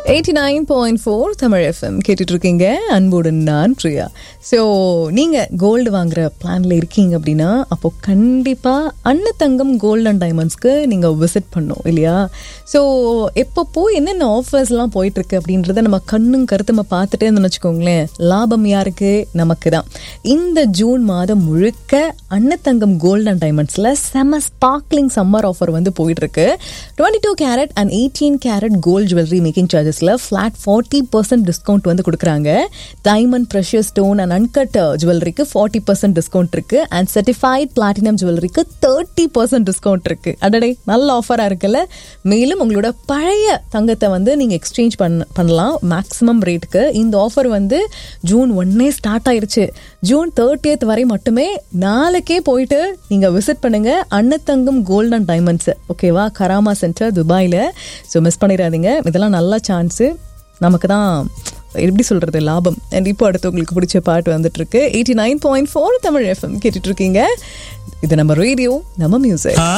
eighty nine point four Tamil FM கேட்டுட்டு இருக்கீங்க அன்புடன் நான் பிரியா ஸோ நீங்கள் கோல்டு வாங்குற பிளான்ல இருக்கீங்க அப்படின்னா அப்போ கண்டிப்பாக அன்னத்தங்கம் கோல்டு அண்ட் டைமண்ட்ஸ்க்கு நீங்கள் விசிட் பண்ணும் இல்லையா ஸோ எப்பப்போ என்னென்ன ஆஃபர்ஸ்லாம் போயிட்டு இருக்கு அப்படின்றத நம்ம கண்ணும் கருத்துமா பார்த்துட்டே இருந்தோம்னு வச்சுக்கோங்களேன் லாபம் யாருக்கு நமக்கு தான் இந்த ஜூன் மாதம் முழுக்க அன்னத்தங்கம் கோல்டு அண்ட் டைமண்ட்ஸில் செம ஸ்பார்க்லிங் சம்மர் ஆஃபர் வந்து போயிட்டு இருக்கு twenty two carat and eighteen carat gold jewellery making சார்ஜஸில் ஃப்ளாட் ஃபார்ட்டி பர்சன்ட் டிஸ்கவுண்ட் வந்து கொடுக்குறாங்க diamond precious stone and uncut ஜுவல்லரிக்கு ஃபார்ட்டி பர்சன்ட் டிஸ்கவுண்ட் இருக்கு அண்ட் சர்டிஃபைட் பிளாட்டினம் ஜுவல்லரிக்கு தேர்ட்டி பர்சன்ட் டிஸ்கவுண்ட் இருக்கு அடடே நல்ல ஆஃபராக இருக்குல்ல மேலும் உங்களோட பழைய தங்கத்தை வந்து நீங்கள் எக்ஸ்சேஞ்ச் பண்ண பண்ணலாம் மேக்ஸிமம் ரேட்டுக்கு இந்த ஆஃபர் வந்து ஜூன் ஒன்னே ஸ்டார்ட் ஆயிருச்சு ஜூன் தேர்ட்டியத் வரை மட்டுமே நாளைக்கே போயிட்டு நீங்கள் விசிட் பண்ணுங்க அன்னத்தங்கம் கோல்ட் அண்ட் டைமண்ட்ஸ் ஓகேவா கராமா சென்டர் துபாயில் ஸோ மிஸ் பண்ணிடாதீங்க இதெல்லாம் நல்ல சான்ஸு நமக்கு தான் எப்படி சொல்றது லாபம் அண்ட் இப்போ அடுத்து உங்களுக்கு பிடிச்ச பாட்டு வந்துட்டு இருக்கு eighty nine point four Tamil FM கேட்டுட்டு இருக்கீங்க இது நம்ம ரேடியோ நம்ம மியூசிக்